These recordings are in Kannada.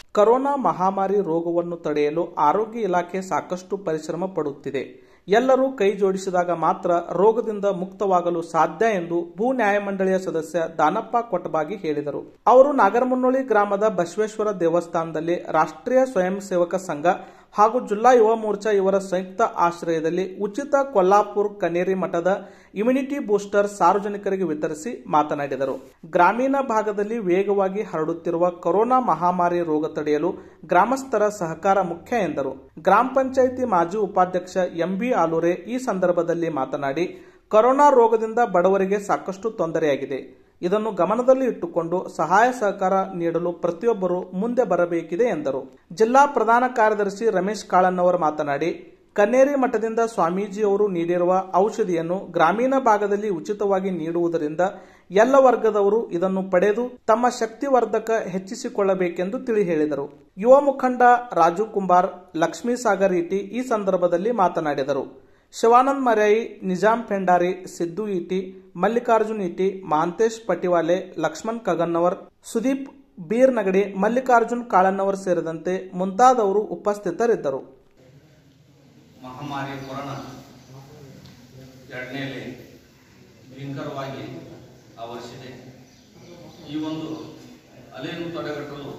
ಕರೋನಾ ಮಹಾಮಾರಿ ರೋಗವನ್ನು ತಡೆಯಲು ಆರೋಗ್ಯ ಇಲಾಖೆ ಸಾಕಷ್ಟು ಪರಿಶ್ರಮ ಪಡುತ್ತಿದೆ ಎಲ್ಲರೂ ಕೈ ಜೋಡಿಸಿದಾಗ ಮಾತ್ರ ರೋಗದಿಂದ ಮುಕ್ತವಾಗಲು ಸಾಧ್ಯ ಎಂದು ಭೂ ನ್ಯಾಯಮಂಡಳಿಯ ಸದಸ್ಯ ದಾನಪ್ಪ ಕೊಟ್ಟಬಾಗಿ ಹೇಳಿದರು ಅವರು ನಾಗರಮುನ್ನೋಳಿ ಗ್ರಾಮದ ಬಸವೇಶ್ವರ ದೇವಸ್ಥಾನದಲ್ಲಿ ರಾಷ್ಟ್ರೀಯ ಸ್ವಯಂ ಸೇವಕ ಸಂಘ ಹಾಗೂ ಜಿಲ್ಲಾ ಯುವ ಮೋರ್ಚಾ ಇವರ ಸಂಯುಕ್ತ ಆಶ್ರಯದಲ್ಲಿ ಉಚಿತ ಕೊಲ್ಲಾಪುರ್ ಕನೇರಿ ಮಠದ ಇಮ್ಯುನಿಟಿ ಬೂಸ್ಟರ್ ಸಾರ್ವಜನಿಕರಿಗೆ ವಿತರಿಸಿ ಮಾತನಾಡಿದರು ಗ್ರಾಮೀಣ ಭಾಗದಲ್ಲಿ ವೇಗವಾಗಿ ಹರಡುತ್ತಿರುವ ಕೊರೋನಾ ಮಹಾಮಾರಿ ರೋಗ ತಡೆಯಲು ಗ್ರಾಮಸ್ಥರ ಸಹಕಾರ ಮುಖ್ಯ ಎಂದರು ಗ್ರಾಮ ಪಂಚಾಯಿತಿ ಮಾಜಿ ಉಪಾಧ್ಯಕ್ಷ ಎಂಬಿ ಆಲೂರೆ ಈ ಸಂದರ್ಭದಲ್ಲಿ ಮಾತನಾಡಿ ಕೊರೋನಾ ರೋಗದಿಂದ ಬಡವರಿಗೆ ಸಾಕಷ್ಟು ತೊಂದರೆಯಾಗಿದೆ ಇದನ್ನು ಗಮನದಲ್ಲಿ ಇಟ್ಟುಕೊಂಡು ಸಹಾಯ ಸಹಕಾರ ನೀಡಲು ಪ್ರತಿಯೊಬ್ಬರು ಮುಂದೆ ಬರಬೇಕಿದೆ ಎಂದರು ಜಿಲ್ಲಾ ಪ್ರಧಾನ ಕಾರ್ಯದರ್ಶಿ ರಮೇಶ್ ಕಾಳನ್ನವರ್ ಮಾತನಾಡಿ ಕನ್ನೇರಿ ಮಠದಿಂದ ಸ್ವಾಮೀಜಿಯವರು ನೀಡಿರುವ ಔಷಧಿಯನ್ನು ಗ್ರಾಮೀಣ ಭಾಗದಲ್ಲಿ ಉಚಿತವಾಗಿ ನೀಡುವುದರಿಂದ ಎಲ್ಲ ವರ್ಗದವರು ಇದನ್ನು ಪಡೆದು ತಮ್ಮ ಶಕ್ತಿವರ್ಧಕ ಹೆಚ್ಚಿಸಿಕೊಳ್ಳಬೇಕೆಂದು ತಿಳಿ ಹೇಳಿದರು ಯುವ ಮುಖಂಡ ರಾಜು ಕುಂಬಾರ್ ಲಕ್ಷ್ಮೀ ಸಾಗರ್ ಇಟಿ ಈ ಸಂದರ್ಭದಲ್ಲಿ ಮಾತನಾಡಿದರು ಶಿವಾನಂದ್ ಮರ್ಯಾಯಿ ನಿಜಾಂ ಪೆಂಡಾರಿ ಸಿದ್ದು ಇಟಿ ಮಲ್ಲಿಕಾರ್ಜುನ್ ಇಟಿ ಮಹಾಂತೇಶ್ ಪಟಿವಾಲೆ ಲಕ್ಷ್ಮಣ್ ಕಗನ್ನವರ್ ಸುದೀಪ್ ಬೀರ್ ನಗಡಿ ಮಲ್ಲಿಕಾರ್ಜುನ್ ಕಾಳನ್ನವರ್ ಸೇರಿದಂತೆ ಮುಂತಾದವರು ಉಪಸ್ಥಿತರಿದ್ದರು ಮಹಾಮಾರಿ ಕೊರೋನಾ ಎರಡನೇಲಿ ಭೀಕರವಾಗಿ ಆವರಿಸಿದೆ ಈ ಒಂದು ಅಲೆಯನ್ನು ತಡೆಗಟ್ಟಲು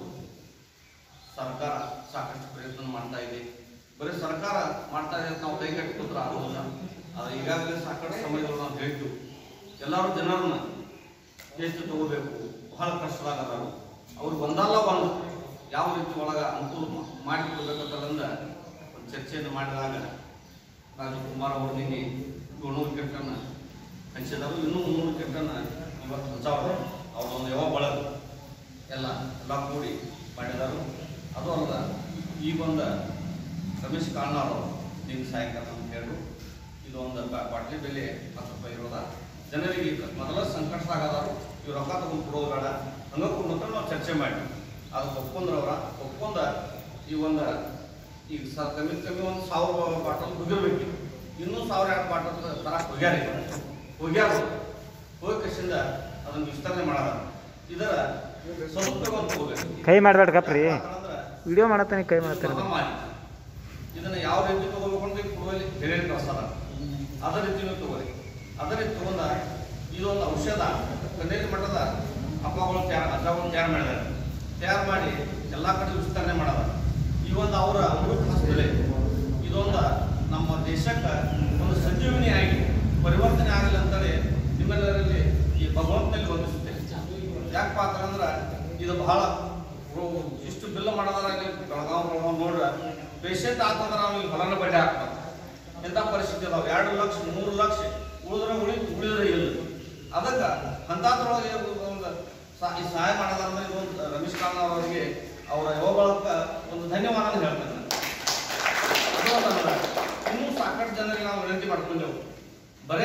ಸರ್ಕಾರ ಸಾಕಷ್ಟು ಪ್ರಯತ್ನ ಮಾಡ್ತಾ ಇದೆ ಬರೀ ಸರ್ಕಾರ ಮಾಡ್ತಾ ಇದೆ ಅಂತ ನಾವು ಕೈಗಟ್ಟಿ ಕೂತ್ರ ಆಗೋದಿಲ್ಲ ಅದು ಈಗಾಗಲೇ ಸಾಕಷ್ಟು ಸಮಯದಲ್ಲಿ ನಾವು ಹೇಳಿದ್ದು ಎಲ್ಲರೂ ಜನರನ್ನ ಎಷ್ಟು ತಗೋಬೇಕು ಬಹಳ ಕಷ್ಟದಾಗದಾರು ಅವ್ರಿಗೆ ಒಂದಲ್ಲ ಒಂದು ಯಾವ ರೀತಿ ಒಳಗ ಅನುಕೂಲ ಮಾಡಿಕೊಡ್ಬೇಕಂತಂದ ಒಂದು ಚರ್ಚೆಯನ್ನು ಮಾಡಿದಾಗ ರಾಜಕುಮಾರ್ ಅವರು ನಿನ್ನೆ ಏಳ್ನೂರು ಕೆಟ್ಟನ್ನ ಹಂಚಿದರು ಇನ್ನೂ ಮುನ್ನೂರು ಕೆಟ್ಟನ್ನ ಇವತ್ತು ಹಂಚಾವ್ರು ಅವ್ರದೊಂದು ಯಾವ ಬಳಗ ಎಲ್ಲ ಎಲ್ಲ ಕೂಡಿ ಮಾಡಿದರು ಅದು ಅಲ್ಲದ ಈ ಬಂದ ರಮೇಶ್ ಕಾಣ್ನಾರು ನಿನ್ನ ಸಾಯಂಕಾಲ ಅಂತ ಹೇಳು ಇದು ಒಂದು ಬ- ಬಾಟ್ಲಿ ಬೆಲೆ ಹತ್ತು ರೂಪಾಯಿ ಇರೋದ ಜನರಿಗೆ ಇದು ಮೊದಲ ಸಂಕಟದಾಗದಾರು ಇವ್ರು ರೊಕ್ಕ ತಗೊಂಡು ಕೊಡೋದು ಬೇಡ ಹಂಗ ಕೊಡ್ಬೇಕು ನಾವು ಚರ್ಚೆ ಮಾಡಿ ಅದಕ್ಕೆ ಒಪ್ಕೊಂಡ್ರವ್ರ ಒಪ್ಕೊಂಡ ಈ ಒಂದು ಈಗ ಸ ಕಮ್ಮಿ ಕಮ್ಮಿ ಒಂದು ಸಾವಿರ ಬಾಟಲ್ ಹೋಗಿರ್ಬೇಕು ಇನ್ನೂ ಸಾವಿರ ಎರಡು ಬಾಟಲ್ ತರಕ್ಕೆ ಹೋಗ್ಯಾರ ಈಗ. ಹೋಗ್ಯಾರ ಹೋಗಿ ಕಸಿಂದ ಅದನ್ನು ವಿಸ್ತರಣೆ ಮಾಡದ ಇದರ ಸದುಪಯೋಗ ಅಂತ ಹೋಗ್ಬೇಕು ಕೈ ಮಾಡ್ಬೇಡ ಗಪ್ರಿ ಯಾಕಂದ್ರೆ ವಿಡಿಯೋ ಮಾಡತ್ತಾನೆ ಕೈ ಮಾಡ್ತಾರೆ ಮಹಾಮಾರಿ ಇದನ್ನ ಯಾವ ರೀತಿ ತಗೋಬೇಕು ಅಂತ ಕೊಡುವಲ್ಲಿ ಹೇಳಿ ಕಳಿಸ್ತಾರ ಅದೇ ರೀತಿನೂ ತಗೋರಿ ಅದೇ ರೀತಿ ತಗೊಂಡ ಇದೊಂದು ಔಷಧ ಕನ್ನೇರಿ ಮಠದ ಹಬ್ಬಗಳು ತಯಾರು ಅಜ್ಜಗಳು ತಯಾರು ಮಾಡಿದ್ದಾರೆ ತಯಾರು ಮಾಡಿ ಎಲ್ಲ ಕಡೆ ವಿಸ್ತರಣೆ ಮಾಡದ ಈ ಒಂದು ಅವರ ಅಮೃತ ಹಸ್ತಲೆ ಇದೊಂದು ನಮ್ಮ ದೇಶಕ್ಕೆ ಒಂದು ಸಂಜೀವನಿ ಆಗಿ ಪರಿವರ್ತನೆ ಆಗಲಿ ಅಂತೇಳಿ ನಿಮ್ಮೆಲ್ಲರಲ್ಲಿ ಈ ಭಗವಂತನಲ್ಲಿ ವಂದಿಸುತ್ತೇನೆ ಯಾಕಪ್ಪ ಅಂತಂದ್ರೆ ಇದು ಬಹಳ ರೋ- ಇಷ್ಟು ಬಿಲ್ ಮಾಡೋದ್ರ ಬೆಳಗಾವ್ ಬೆಳಗಾವ್ ನೋಡ್ರ ಪೇಷಂಟ್ ಆತಂದ್ರೆ ನಾವು ಇಲ್ಲಿ ಹೊಲನ ಬಡ್ಡಿ ಹಾಕ್ತಾರೆ ಎಂಥ ಪರಿಸ್ಥಿತಿ ಅದಾವ ಎರಡು ಲಕ್ಷ ಮೂರು ಲಕ್ಷ ಉಳಿದ್ರೆ ಉಳಿ ಉಳಿದ್ರೆ ಇಲ್ಲ ಅದಕ್ಕೆ ಅಂಥದ್ರೊಳಗೆ ಒಂದು ಸಾ- ಈ ಸಹಾಯ ಮಾಡೋದಂದ್ರೆ ಇದು ಒಂದು ರಮೇಶ್ ಕಾಂತ್ ಅವರಿಗೆ ಅವರ ಯೋಗಳಕ್ಕ ಒಂದು ಧನ್ಯವಾದ ಹೇಳ್ತೇನೆ ನಾನು. ಅದು ಅಲ್ಲಲ್ಲ, ಇನ್ನೂ ಸಾಕಷ್ಟು ಜನರಿಗೆ ನಾವು ವಿನಂತಿ ಮಾಡ್ಕೊಂಡೆವು ಬರೇ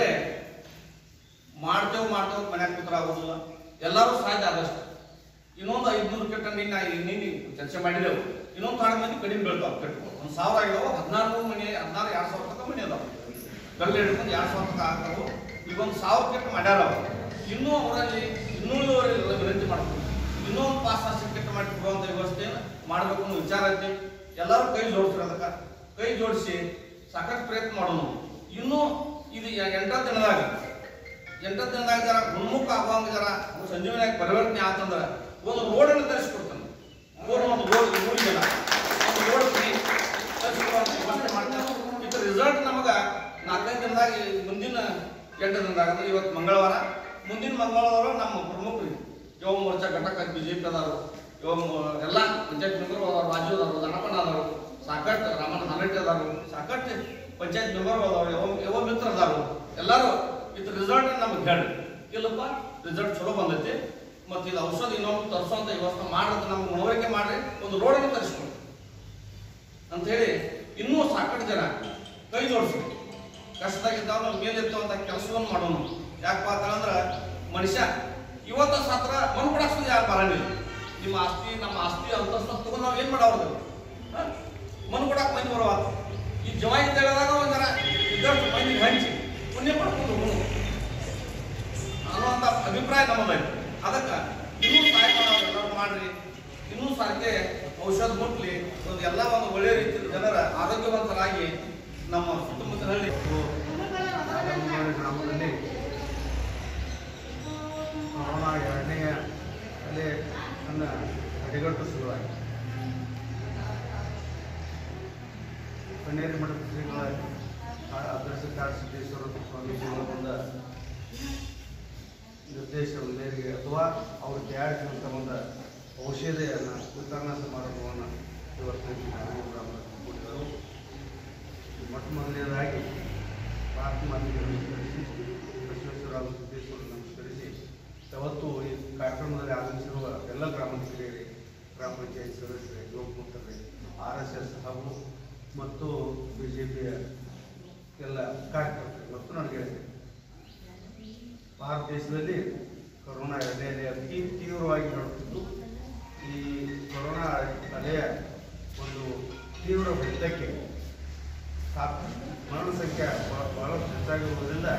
ಮಾಡ್ತೇವೆ ಮಾಡ್ತೇವೆ ಮನ್ಯಾಗ ಕೂತ್ರ ಆಗೋದಿಲ್ಲ ಎಲ್ಲರೂ ಸಾಧ್ಯ ಆದಷ್ಟು ಇನ್ನೊಂದು ಐದ್ನೂರು ಕೆಟ್ಟ ನಿನ್ನ ನಿನ್ನೆ ಚರ್ಚೆ ಮಾಡಿದೆವು ಇನ್ನೊಂದು ಕಾಡು ಮಂದಿ ಕಡಿಮೆ ಬೀಳ್ತಾವ ಕೆಟ್ಟು ಒಂದು ಸಾವಿರ ಆಗಿದಾವ ಹದಿನಾರು ಮನೆ ಹದಿನಾರು ಎರಡು ಸಾವಿರ ತನಕ ಮನೆ ಅದಾವ ಬೆಲ್ಲ ಹಿಡ್ಕೊಂಡು ಎರಡು ಸಾವಿರ ತನಕ ಆಗ್ತಾವು ಈಗ ಒಂದು ಸಾವಿರ ಕೆಟ್ಟ ಮಾಡ್ಯಾರ ಅವ್ರು. ಇನ್ನೂ ಅವರಲ್ಲಿ ಇನ್ನೂವರೆಲ್ಲ ವಿನಂತಿ ಮಾಡ್ತೀವಿ ಇನ್ನೂ ಒಂದು ಪಾಸ್ ಅಷ್ಟು ಕೆಟ್ಟ ಮಾಡಿ ಕೊಡುವಂಥ ವ್ಯವಸ್ಥೆಯನ್ನು ಮಾಡಬೇಕು ಅನ್ನೋ ವಿಚಾರ ಐತಿ ಎಲ್ಲರೂ ಕೈ ಜೋಡಿಸ್ರಿ ಅದಕ್ಕೆ ಕೈ ಜೋಡಿಸಿ ಸಾಕಷ್ಟು ಪ್ರಯತ್ನ ಮಾಡೋಣ ಇನ್ನೂ ಇದು ಎಂಟನೇ ದಿನದಾಗ ಎಂಟನೇ ದಿನದಾಗ ಜರ ಗುಣಮುಖ ಆಗುವಂಗ ಜರ ಸಂಜೀವನಿಯಾಗಿ ಪರಿವರ್ತನೆ ಆತಂದ್ರ ಒಂದು ರೋಡನ್ನು ತರಿಸ್ಕೊಡ್ತಾನೆ ರೋಡ್ ಒಂದು ರೋಡ್ ಊರಿಗೆಲ್ಲ ಒಂದು ರೋಡ್ ಫ್ರೀ ತರಿಸ್ಕೊಡುವಂತ ವ್ಯವಸ್ಥೆ ಮಾಡ್ತಾನೆ ಇದ್ರ ರಿಸಲ್ಟ್ ನಮಗ ನಾಲ್ಕೈದು ದಿನದಾಗ ಈ ಮುಂದಿನ ಎಂಟು ದಿನದಾಗ ಅಂದ್ರೆ ಇವತ್ತು ಮಂಗಳವಾರ ಮುಂದಿನ ಮಂಗಳವಾರ ನಮ್ಮ ಪ್ರಮುಖರು ಯುವ ಮೋರ್ಚಾ ಘಟಕ ಬಿಜೆಪಿ ಅದಾರು ಯುವ ಮೋ- ಎಲ್ಲ ಪಂಚಾಯತ್ ಮೆಂಬರ್ ಅದಾರು ರಾಜು ಅದಾರು ದನಪನ ಅದಾರು ಸಾಕಷ್ಟು ರಾಮಣ್ಣ ಹನಟ್ಟಿ ಅದಾರು ಸಾಕಷ್ಟು ಪಂಚಾಯತ್ ಮೆಂಬರ್ ಅದಾರು ಯುವ ಯುವ ಮಿತ್ರ ಅದಾರು ಎಲ್ಲರೂ ಇದ್ರ ರಿಸಲ್ಟ್ ನಮ್ಗೆ ಹೇಳಿ ಇಲ್ಲಪ್ಪ ರಿಸಲ್ಟ್ ಚಲೋ ಬಂದೈತಿ ಮತ್ತು ಇದು ಔಷಧ ಇನ್ನೊಂದು ತರಿಸುವಂತ ವ್ಯವಸ್ಥೆ ಮಾಡ್ರಿ ನಮ್ಗೆ ಮನವರಿಕೆ ಮಾಡ್ರಿ ಒಂದು ರೋಡನ್ನು ತರಿಸ್ಕೊಡಿ ಅಂತ ಹೇಳಿ ಇನ್ನೂ ಸಾಕಷ್ಟು ಜನ ಕೈ ಜೋಡಿಸ್ರಿ ಕಷ್ಟದಾಗಿದ್ದಾವ ನಾವು ಮೇಲಿರ್ತವಂತ ಕೆಲಸವನ್ನು ಮಾಡೋಣ ಯಾಕಪ್ಪ ಅಂತಂದ್ರೆ ಮನುಷ್ಯ ಇವತ್ತ ಸಾತ್ರ ಮಣ್ಣು ಕೊಡಕ್ಕೆ ಯಾರು ಬರಂಗಿಲ್ಲ ನಿಮ್ಮ ಆಸ್ತಿ ನಮ್ಮ ಆಸ್ತಿ ಅಂತಸ್ತು ತಗೊಂಡು ನಾವು ಏನು ಮಾಡೋದು ಮಣ್ಣು ಕೊಡಕ್ಕೆ ಮಂದಿ ಬರುವ ಈ ಜವ ಇದ್ದಾಗ ಒಂಥರ ಇದ್ದಷ್ಟು ಮಂದಿಗೆ ಹಂಚಿ ಪುಣ್ಯ ಪಡ್ಕೊಂಡು ಹೋಗೋಣ ಅನ್ನುವಂಥ ಅಭಿಪ್ರಾಯ ನಮ್ಮದೈತಿ ಅದಕ್ಕೆ ಇನ್ನೂ ಸಹಾಯ ಮಾಡೋರು ಎಲ್ಲರೂ ಮಾಡ್ರಿ ಇನ್ನೂ ಸಾರಿಗೆ ಔಷಧ ಮುಟ್ಲಿ ಒಂದು ಎಲ್ಲ ಒಂದು ಒಳ್ಳೆ ರೀತಿಯ ಜನರ ಆರೋಗ್ಯವಂತರಾಗಿ ನಮ್ಮ ಸುತ್ತಮುತ್ತಲ ಹಳ್ಳಿ ನಾಗನಮನೆ ಗ್ರಾಮದಲ್ಲಿ ಕೊರೋನಾ ಎರಡನೆಯ ಅಲೆ ಅನ್ನ ತಡೆಗಟ್ಟು ಶುರುವಾಯಿತು ಕಣ್ಣೇರಿ ಮಠದ ಶ್ರೀಗಳ ಅದರ್ಶ ಸಿದ್ದೇಶ್ವರ ಸ್ವಾಮೀಜಿಗಳ ಒಂದು ನಿರ್ದೇಶನದ ಮೇರೆಗೆ ಅಥವಾ ಅವರು ತಯಾರಿಸಿದಂಥ ಒಂದು ಔಷಧಿಯನ್ನು ವಿತರಣಾ ಸಮಾರಂಭವನ್ನು ಇವತ್ತು ಈ ನಾಗರಿಕ ಗ್ರಾಮದಲ್ಲಿ ಹಮ್ಮಿಕೊಂಡಿದ್ದರು ಮೊಟ್ಟ ಮೊದಲನೇದಾಗಿ ಭಾರತ ಮಾತೆಗೆ ನಮಸ್ಕರಿಸಿ ಬಸವೇಶ್ವರ ಸಿದ್ದೇಶ್ವರ ನಮಸ್ಕರಿಸಿ ಯಾವತ್ತು ಈ ಕಾರ್ಯಕ್ರಮದಲ್ಲಿ ಆಗಮಿಸಿರುವ ಎಲ್ಲ ಗ್ರಾಮದ ಹಿರಿಯರೇ ಗ್ರಾಮ ಪಂಚಾಯತ್ ಸದಸ್ಯರೇ ಯುವಕ ಮುಖಂಡರೇ ಆರ್ ಎಸ್ ಎಸ್ ಹಾಗೂ ಮತ್ತು ಬಿ ಜೆ ಪಿಯ ಎಲ್ಲ ಕಾರ್ಯಕರ್ತರು ಮತ್ತು ನನಗೆ ಭಾರತ ದೇಶದಲ್ಲಿ ಕೊರೋನಾ ಎರಡನೇ ಅಲೆ ಅತಿ ತೀವ್ರವಾಗಿ ಹರಡುತ್ತಿದ್ದು ಈ ಕೊರೋನಾ ಅಲೆಯ ಒಂದು ತೀವ್ರ ಹೊಡೆತಕ್ಕೆ ಸಾಕಷ್ಟು ಮರಣ ಸಂಖ್ಯೆ ಬಹಳ- ಬಹಳಷ್ಟು ಹೆಚ್ಚಾಗಿರುವುದರಿಂದ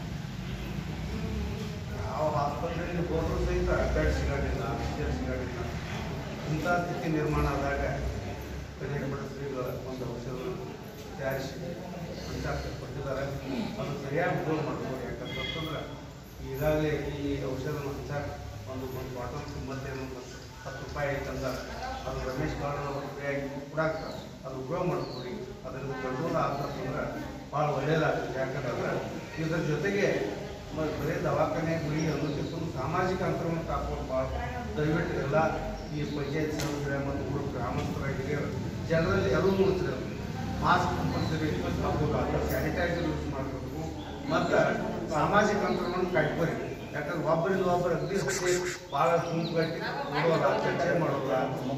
ಯಾವ ಆಸ್ಪತ್ರೆಯಲ್ಲಿ ಹೋದರೂ ಸಹಿತ ಬೆಡ್ ಸಿಗೋದಿಲ್ಲ ಆಕ್ಸಿಜನ್ ಸಿಗೋದಿಲ್ಲ ಇಂಥ ಸ್ಥಿತಿ ನಿರ್ಮಾಣ ಆದಾಗ ಕನ್ಯಾಕ ಮಠ ಶ್ರೀಗಳ ಒಂದು ಔಷಧವನ್ನು ತಯಾರಿಸಿ ಪಂಚಾಕ್ಷರ ಕೊಟ್ಟಿದ್ದಾರೆ ಅದು ಸರಿಯಾಗಿ ಉಪಯೋಗ ಮಾಡ್ಬೋದು ಯಾಕಂತಂದ್ರೆ ಈಗಾಗಲೇ ಈ ಔಷಧವನ್ನು ಹಂಚಾಕ ಒಂದು ಒಂದು ಬಾಟಲ್ ಕಿಮ್ಮತ್ತೇನು ಒಂದು ಹತ್ತು ರೂಪಾಯಿ ಐತಂದ ಅದು ರಮೇಶ್ ಬಾಳ್ ಅವರು ಫ್ರೀಯಾಗಿ ಕೊಡಾಕ ಅದು ಉಪಯೋಗ ಮಾಡ್ಕೊಡಿ ಅದರಿಂದ ಕಂಟ್ರೋಲ್ ಆಗ್ತಂದ್ರೆ ಭಾಳ ಒಳ್ಳೆಯದಾಗುತ್ತೆ ಯಾಕಂದ್ರೆ ಇದರ ಜೊತೆಗೆ ಮ- ಬರೀ ದವಾಖಾನೆ ಗುರಿ ಅನ್ನೋದಕ್ಕಿಂತ ಸಾಮಾಜಿಕ ಅಂತರವನ್ನು ಕಾಪಾಡೋದು ಭಾಳ ದಯವಿಟ್ಟು ಎಲ್ಲ ಈ ಪಂಚಾಯತ್ ಸದಸ್ಯರ ಮತ್ತು ಊರು ಗ್ರಾಮಸ್ಥರ ಹಿರಿಯರು ಜನರಲ್ಲಿ ಎಲ್ಲರೂ ಮುಗಿಸ್ರಿ ಮಾಸ್ಕ್ ಕಂಪಲ್ಸರಿ ಹಾಕೋಬೇಕು ಸ್ಯಾನಿಟೈಸರ್ ಯೂಸ್ ಮಾಡಬೇಕು ಮತ್ತು ಸಾಮಾಜಿಕ ಅಂತರವನ್ನು ಕಾಯ್ಕೋರಿ ಯಾಕಂದ್ರೆ ಒಬ್ಬರಿಂದ ಒಬ್ಬರು ಅಗ್ದಿ ಹಚ್ಚಿ ಭಾಳ ಗುಂಪುಗಟ್ಟಿ ನೋಡೋಲ್ಲ ಚರ್ಚೆ ಮಾಡೋಲ್ಲ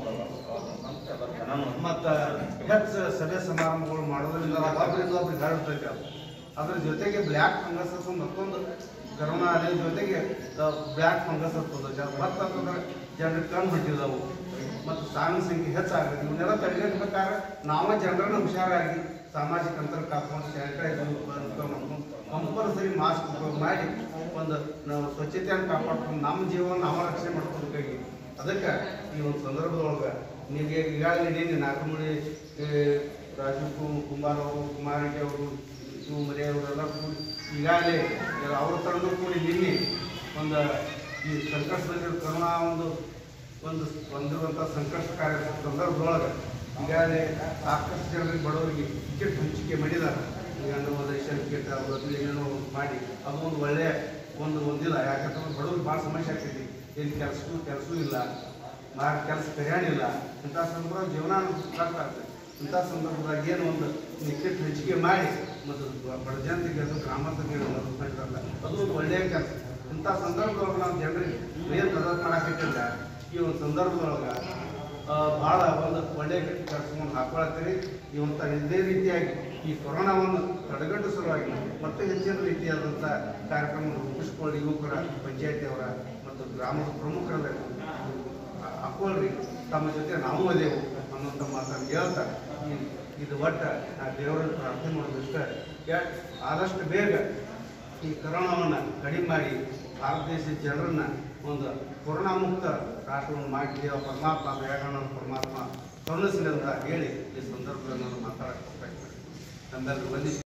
ಮತ್ತು ಹೆಚ್ಚು ಸಭೆ ಸಮಾರಂಭಗಳು ಮಾಡೋದ್ರಿಂದ ಒಬ್ಬರಿಂದ ಒಬ್ರಿಗೆ ಹರಡ್ತೈತೆ ಅದು ಅದ್ರ ಜೊತೆಗೆ ಬ್ಲ್ಯಾಕ್ ಫಂಗಸ್ ಅಂತ ಮತ್ತೊಂದು ಕರೋನಾ ಅದೇ ಜೊತೆಗೆ ಬ್ಲ್ಯಾಕ್ ಫಂಗಸ್ ಅಂತಂದು ಮತ್ತಂತಂದ್ರೆ ಜನರಿಗೆ ಕಣ್ಣು ಬಿಟ್ಟಿದ್ದವು ಮತ್ತು ಸಾವಿನ ಸಂಖ್ಯೆ ಹೆಚ್ಚಾಗುತ್ತೆ ಇವನ್ನೆಲ್ಲ ತಡೆಗಟ್ಟಬೇಕಾದ್ರೆ ನಾವೇ ಜನರನ್ನ ಹುಷಾರಾಗಿ ಸಾಮಾಜಿಕ ಅಂತರ ಕಾಪಾಡಿ ಸ್ಯಾನಿಟೈಸರ್ ಮಾಡ್ಕೊಂಡು ಕಂಪಲ್ಸರಿ ಮಾಸ್ಕ್ ಉಪಯೋಗ ಮಾಡಿ ಒಂದು ನಾವು ಸ್ವಚ್ಛತೆಯನ್ನು ಕಾಪಾಡ್ಕೊಂಡು ನಮ್ಮ ಜೀವನ ನಾವು ರಕ್ಷಣೆ ಮಾಡ್ಕೋಬೇಕಾಗಿ ಅದಕ್ಕೆ ಈ ಒಂದು ಸಂದರ್ಭದೊಳಗೆ ನಿಮಗೆ ಈಗಾಗಲೇ ನೀನು ನಾಲ್ಕುಮುಳಿ ರಾಜೀವ್ ಕು- ಕುಮಾರ್ ಅವರು ಕುಮಾರರೆಡ್ಡಿ ಅವರು ಶಿವ ಮರಿ ಅವರೆಲ್ಲ ಕೂಡಿ ಈಗಾಗಲೇ ಅವ್ರ ತಂಡ ಕೂಡಿ ನಿನ್ನೆ ಒಂದು ಈ ಸಂಕಷ್ಟದಲ್ಲಿ ಕರೋನಾ ಒಂದು ಒಂದು ಬಂದಿರುವಂಥ ಸಂಕಷ್ಟಕಾರಿ ಸಂದರ್ಭದೊಳಗೆ ಈಗಾಗಲೇ ಸಾಕಷ್ಟು ಜನರಿಗೆ ಬಡವರಿಗೆ ಟಿಕೆಟ್ ಹಂಚಿಕೆ ಮಾಡಿದ್ದಾರೆ ಈಗ ನಮ್ಮ ರೇಷನ್ ಟಿಕೆಟ್ ಅದು ಅದು ಏನೇನೋ ಮಾಡಿ ಅದು ಒಂದು ಒಳ್ಳೆಯ ಒಂದು ಒಂದಿಲ್ಲ ಯಾಕಂತಂದ್ರೆ ಬಡವ್ರಿಗೆ ಭಾಳ ಸಮಸ್ಯೆ ಆಗ್ತೈತಿ ಎಲ್ಲಿ ಕೆಲಸಕ್ಕೂ ಕೆಲಸವೂ ಇಲ್ಲ ಮಾ ಕೆಲಸ ಕರಿಯಾಣಿಲ್ಲ ಇಂಥ ಸಂದರ್ಭ ಜೀವನ ಕಷ್ಟ ಆಗ್ತದೆ ಇಂಥ ಸಂದರ್ಭದಾಗ ಏನು ಒಂದು ಟಿಕೆಟ್ ಹಂಚಿಕೆ ಮಾಡಿ ಮತ್ತು ಬಡ ಜನತೆಗೆ ಅದು ಗ್ರಾಮಸ್ಥರಿಗೆ ಮದತ್ ಮಾಡಿದ್ರಲ್ಲ ಅದು ಒಂದು ಒಳ್ಳೆಯ ಕೆಲಸ ಇಂಥ ಸಂದರ್ಭದೊಳಗೆ ನಾವು ಜನರಿಗೆ ಏನು ಮದತ್ ಮಾಡಾಕತ್ತಿಲ್ಲ ಈ ಒಂದು ಸಂದರ್ಭದೊಳಗೆ ಭಾಳ ಒಂದು ಒಳ್ಳೆಯ ಕೆಲಸವನ್ನು ಹಾಕೊಳತ್ತೀರಿ ಇವತ್ತ ಇದೇ ರೀತಿಯಾಗಿ ಈ ಕೊರೋನಾವನ್ನು ತಡೆಗಟ್ಟು ಸಲುವಾಗಿ ಮತ್ತೆ ಹೆಚ್ಚಿನ ರೀತಿಯಾದಂಥ ಕಾರ್ಯಕ್ರಮ ರೂಪಿಸ್ಕೊಳ್ಳಿ ಯುವಕರ ಪಂಚಾಯತಿ ಅವರ ಮತ್ತು ಗ್ರಾಮದ ಪ್ರಮುಖರ ಹಾಕೊಳ್ರಿ ತಮ್ಮ ಜೊತೆ ನಾವು ಅದೇವು ಅನ್ನೋಂಥ ಮಾತನ್ನು ಹೇಳ್ತಾ ಈ- ಇದು ಒಟ್ಟ ನಾ ದೇವರಲ್ಲಿ ಪ್ರಾರ್ಥನೆ ಮಾಡೋದಿಷ್ಟೇ ಯಾ- ಆದಷ್ಟು ಬೇಗ ಈ ಕರೋನಾವನ್ನು ಕಡಿಮೆ ಮಾಡಿ ಭಾರತ ದೇಶದ ಜನರನ್ನ ಒಂದು ಕೊರೋನಾ ಮುಕ್ತ ರಾಷ್ಟ್ರವನ್ನು ಮಾಡಿದ್ದೇವೆ ಪರಮಾತ್ಮ ದಯಾಗಣ ಪರಮಾತ್ಮ ಕರುಣಿಸಲಿ ಅಂತ ಹೇಳಿ ಈ ಸಂದರ್ಭದಲ್ಲಿ ನಾನು ಮಾತಾಡಕ್ಕೆ ಹೋಗ್ತಾ ಇದ್ದೀನಿ ನಮ್ಮೆಲ್ಲರೂ ವಂದಿಸಿ